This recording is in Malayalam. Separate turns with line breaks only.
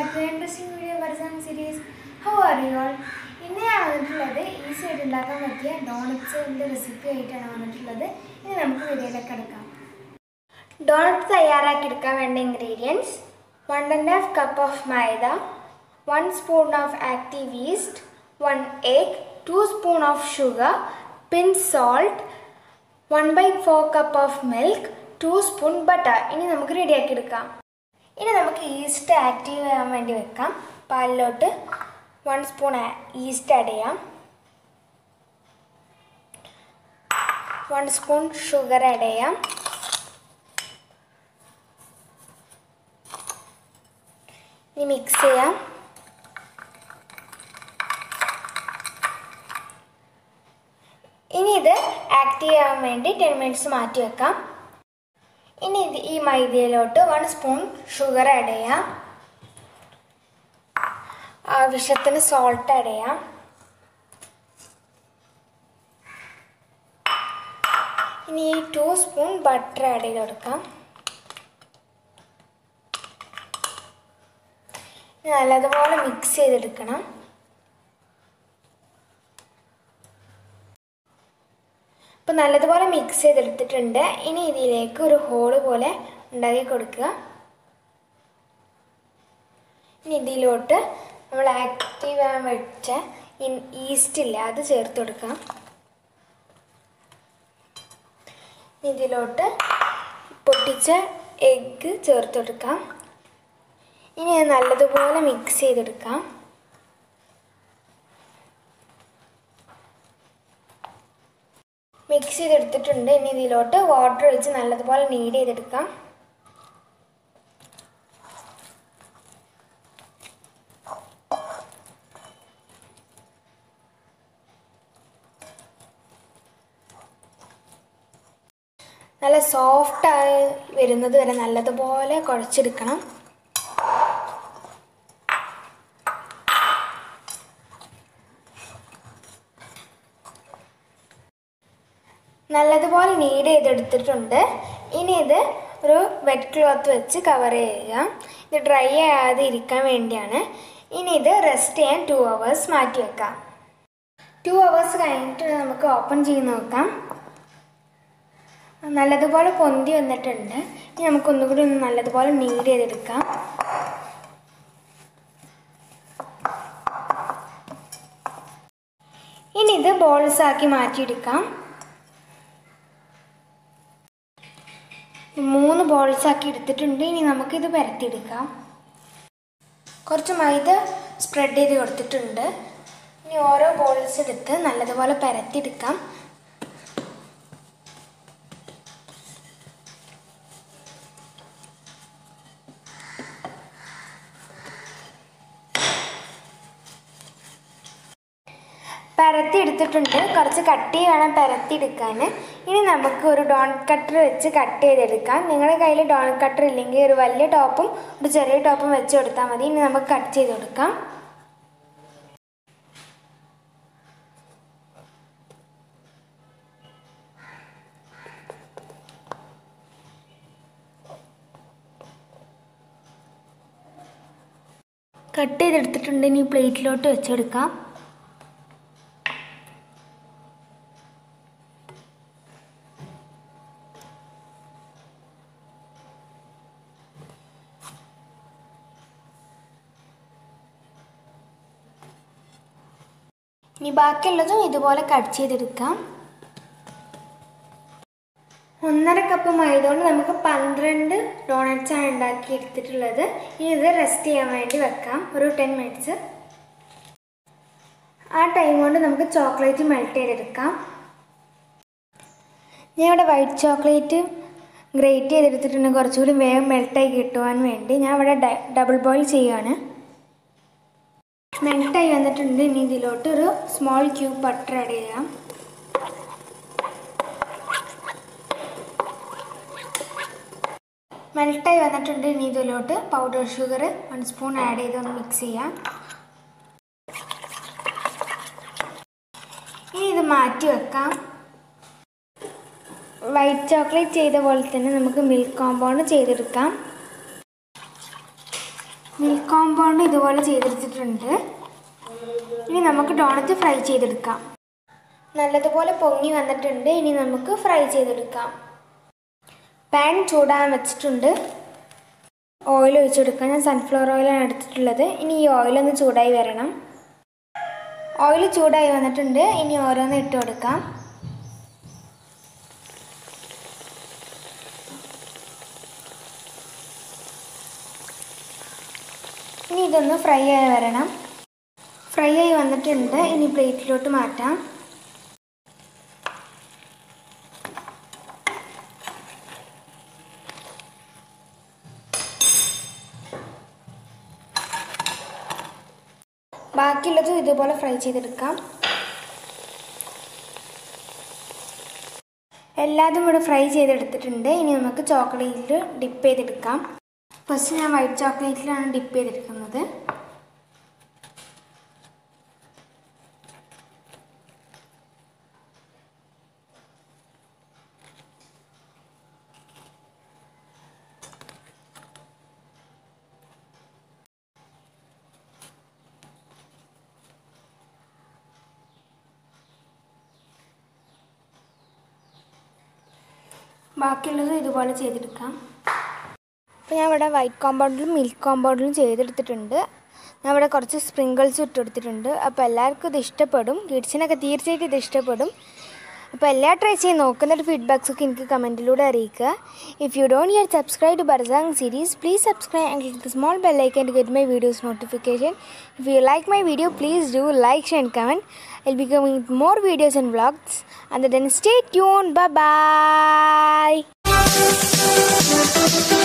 ബാക്ക് ടു ഇൻട്രസ്റ്റിംഗ് വീഡിയോ പരിസം series how are you all ഇന്ന് ഞാൻ വന്നിട്ടുള്ളത് ഈസി ആയിട്ട് ഉണ്ടാക്കാൻ പറ്റിയ ഡോണറ്റ്സിൻ്റെ റെസിപ്പി ആയിട്ടാണ് വന്നിട്ടുള്ളത് ഇനി നമുക്ക് വീഡിയോയിലേക്ക് എടുക്കാം ഡോണറ്റ് തയ്യാറാക്കി എടുക്കാൻ വേണ്ട ingredients one and half cup of maida one spoon of active yeast one egg two spoon of sugar pinch salt one by four cup of milk two spoon butter ഇനി നമുക്ക് റെഡിയാക്കി എടുക്കാം ഇനി നമുക്ക് ഈസ്റ്റ് ആക്റ്റീവ് ചെയ്യാൻ വേണ്ടി വെക്കാം പാലിലോട്ട് വൺ സ്പൂൺ ഈസ്റ്റ് ആഡ് ചെയ്യാം വൺ സ്പൂൺ ഷുഗർ ആഡ് ചെയ്യാം ഇനി മിക്സ് ചെയ്യാം ഇനി ഇത് ആക്റ്റീവ് ചെയ്യാൻ വേണ്ടി ടെൻ മിനിറ്റ്സ് മാറ്റി വെക്കാം ഇനി ഇത് ഈ മൈദയിലോട്ട് വൺ സ്പൂൺ ഷുഗർ ആഡ് ചെയ്യാം ആവശ്യത്തിന് സോൾട്ട് ആഡ് ചെയ്യാം ഇനി ഈ ടു സ്പൂൺ ബട്ടർ ആഡ് ചെയ്ത് കൊടുക്കാം ഇനി നല്ലതുപോലെ മിക്സ് ചെയ്തെടുക്കണം അപ്പോൾ നല്ലതുപോലെ മിക്സ് ചെയ്തെടുത്തിട്ടുണ്ട് ഇനി ഇതിലേക്ക് ഒരു ഹോള് പോലെ ഉണ്ടാക്കി കൊടുക്കുക ഇനി ഇതിലോട്ട് നമ്മൾ ആക്റ്റീവ് ആകാൻ വെച്ച ഈസ്റ്റ് ഇല്ല അത് ചേർത്ത് കൊടുക്കാം ഇനി ഇതിലോട്ട് പൊട്ടിച്ച എഗ്ഗ് ചേർത്ത് കൊടുക്കാം ഇനി അത് നല്ലതുപോലെ മിക്സ് ചെയ്തെടുക്കാം മിക്സ് ചെയ്തെടുത്തിട്ടുണ്ട് ഇനി ഇതിലോട്ട് വാട്ടർ ഒഴിച്ച് നല്ലതുപോലെ നീഡ് ചെയ്തെടുക്കാം നല്ല സോഫ്റ്റായി വരുന്നത് വരെ നല്ലതുപോലെ കുഴച്ചെടുക്കണം നല്ലതുപോലെ നീഡ് ചെയ്തെടുത്തിട്ടുണ്ട് ഇനി ഇത് ഒരു വെറ്റ് ക്ലോത്ത് വെച്ച് കവർ ചെയ്യുക ഇത് ഡ്രൈ ആകാതെ ഇരിക്കാൻ വേണ്ടിയാണ് ഇനി ഇത് റെസ്റ്റ് ചെയ്യാൻ ടു അവേഴ്സ് മാറ്റി വെക്കാം ടു അവേഴ്സ് കഴിഞ്ഞിട്ട് നമുക്ക് ഓപ്പൺ ചെയ്ത് നോക്കാം നല്ലതുപോലെ പൊന്തി വന്നിട്ടുണ്ട് ഇനി നമുക്ക് ഒന്നുകൂടി ഒന്ന് നല്ലതുപോലെ നീഡ് ചെയ്തെടുക്കാം ഇനി ഇത് ബോൾസ് ആക്കി മാറ്റിയെടുക്കാം മൂന്ന് ബോൾസ് ആക്കി എടുത്തിട്ടുണ്ട് ഇനി നമുക്കിത് പരത്തിയെടുക്കാം കുറച്ച് മൈദ സ്പ്രെഡ് ചെയ്ത് കൊടുത്തിട്ടുണ്ട് ഇനി ഓരോ ബോൾസ് എടുത്ത് നല്ലതുപോലെ പരത്തിയെടുക്കാം പരത്തി എടുത്തിട്ടുണ്ട് കുറച്ച് കട്ടി വേണം പരത്തി എടുക്കാൻ ഇനി നമുക്ക് ഒരു ഡോൺ കട്ടർ വെച്ച് കട്ട് ചെയ്തെടുക്കാം നിങ്ങളുടെ കയ്യിൽ ഡോൺ കട്ടർ ഇല്ലെങ്കിൽ ഒരു വലിയ ടോപ്പും ഒരു ചെറിയ ടോപ്പും വെച്ച് കൊടുത്താൽ മതി ഇനി നമുക്ക് കട്ട് ചെയ്ത് കൊടുക്കാം കട്ട് ചെയ്തെടുത്തിട്ടുണ്ട് ഇനി പ്ലേറ്റിലോട്ട് വെച്ചെടുക്കാം ഇനി ബാക്കിയുള്ളതും ഇതുപോലെ കട്ട് ചെയ്തെടുക്കാം ഒന്നര കപ്പ് മൈദ കൊണ്ട് നമുക്ക് പന്ത്രണ്ട് ഡോണറ്റ്സ് ആണ് ഉണ്ടാക്കി എടുത്തിട്ടുള്ളത് ഇനി ഇത് റെസ്റ്റ് ചെയ്യാൻ വേണ്ടി വെക്കാം ഒരു ടെൻ മിനിറ്റ്സ് ആ ടൈം കൊണ്ട് നമുക്ക് ചോക്ലേറ്റ് മെൽറ്റ് ചെയ്തെടുക്കാം ഞാൻ ഇവിടെ വൈറ്റ് ചോക്ലേറ്റ് ഗ്രേറ്റ് ചെയ്തെടുത്തിട്ടുണ്ട് കുറച്ചുകൂടി വേഗം മെൽട്ടായി കിട്ടുവാൻ വേണ്ടി ഞാൻ ഇവിടെ ഡബിൾ ബോയിൽ ചെയ്യുകയാണ് മെൽട്ടായി വന്നിട്ടുണ്ട് ഇനി ഇതിലോട്ട് ഒരു സ്മോൾ ക്യൂബ് ബട്ടർ ആഡ് ചെയ്യാം മെൽട്ടായി വന്നിട്ടുണ്ട് ഇനി ഇതിലോട്ട് powder sugar one spoon add ചെയ്ത് ഒന്ന് മിക്സ് ചെയ്യാം ഇനി ഇത് മാറ്റി വെക്കാം വൈറ്റ് ചോക്ലേറ്റ് ചെയ്ത പോലെ തന്നെ നമുക്ക് മിൽക്ക് കോമ്പൗണ്ട് ചെയ്തെടുക്കാം മിൽക്ക് കോമ്പൗണ്ട് കോമ്പൗണ്ട് ഇതുപോലെ ചെയ്തെടുത്തിട്ടുണ്ട് ഇനി നമുക്ക് ഡോണറ്റ് ഫ്രൈ ചെയ്തെടുക്കാം നല്ലതുപോലെ പൊങ്ങി വന്നിട്ടുണ്ട് ഇനി നമുക്ക് ഫ്രൈ ചെയ്തെടുക്കാം പാൻ ചൂടാൻ വെച്ചിട്ടുണ്ട് ഓയിൽ ഒഴിച്ചെടുക്കാം ഞാൻ സൺഫ്ലവർ ഓയിലാണ് എടുത്തിട്ടുള്ളത് ഇനി ഈ ഓയിലൊന്ന് ചൂടായി വരണം ഓയിൽ ചൂടായി വന്നിട്ടുണ്ട് ഇനി ഓരോന്ന് ഇട്ട് കൊടുക്കാം ഇനി ഇതൊന്ന് ഫ്രൈ ആയി വരണം ഫ്രൈ ആയി വന്നിട്ടുണ്ട് ഇനി പ്ലേറ്റിലോട്ട് മാറ്റാം ബാക്കിയുള്ളതും ഇതുപോലെ ഫ്രൈ ചെയ്തെടുക്കാം എല്ലാതും ഇവിടെ ഫ്രൈ ചെയ്തെടുത്തിട്ടുണ്ട് ഇനി നമുക്ക് ചോക്ലേറ്റിൽ ഡിപ്പ് ചെയ്തെടുക്കാം ഫസ്റ്റ് ഞാൻ വൈറ്റ് ചോക്ലേറ്റിലാണ് ഡിപ്പ് ചെയ്തെടുക്കുന്നത് ബാക്കിയുള്ളത് ഇതുപോലെ ചെയ്തെടുക്കാം അപ്പോൾ ഞാൻ ഇവിടെ വൈറ്റ് കോമ്പൗണ്ടിലും മിൽക്ക് കോമ്പൗണ്ടിലും ചെയ്തെടുത്തിട്ടുണ്ട് ഞാൻ ഇവിടെ കുറച്ച് സ്പ്രിങ്കിൾസ് ഇട്ട് കൊടുത്തിട്ടുണ്ട് അപ്പോൾ എല്ലാവർക്കും ഇത് ഇഷ്ടപ്പെടും കിഡ്സിനൊക്കെ തീർച്ചയായിട്ടും ഇത് ഇഷ്ടപ്പെടും അപ്പോൾ എല്ലാ ട്രൈ ചെയ്ത് നോക്കുന്നിട്ട് ഫീഡ്ബാക്സ് ഒക്കെ എനിക്ക് കമൻറ്റിലൂടെ അറിയിക്കുക if you don't yet subscribe to Barsang series please subscribe and click the small bell icon to get my videos notification if you like my video please do like share and comment I'll be coming with more videos and vlogs. And then stay tuned. Bye bye.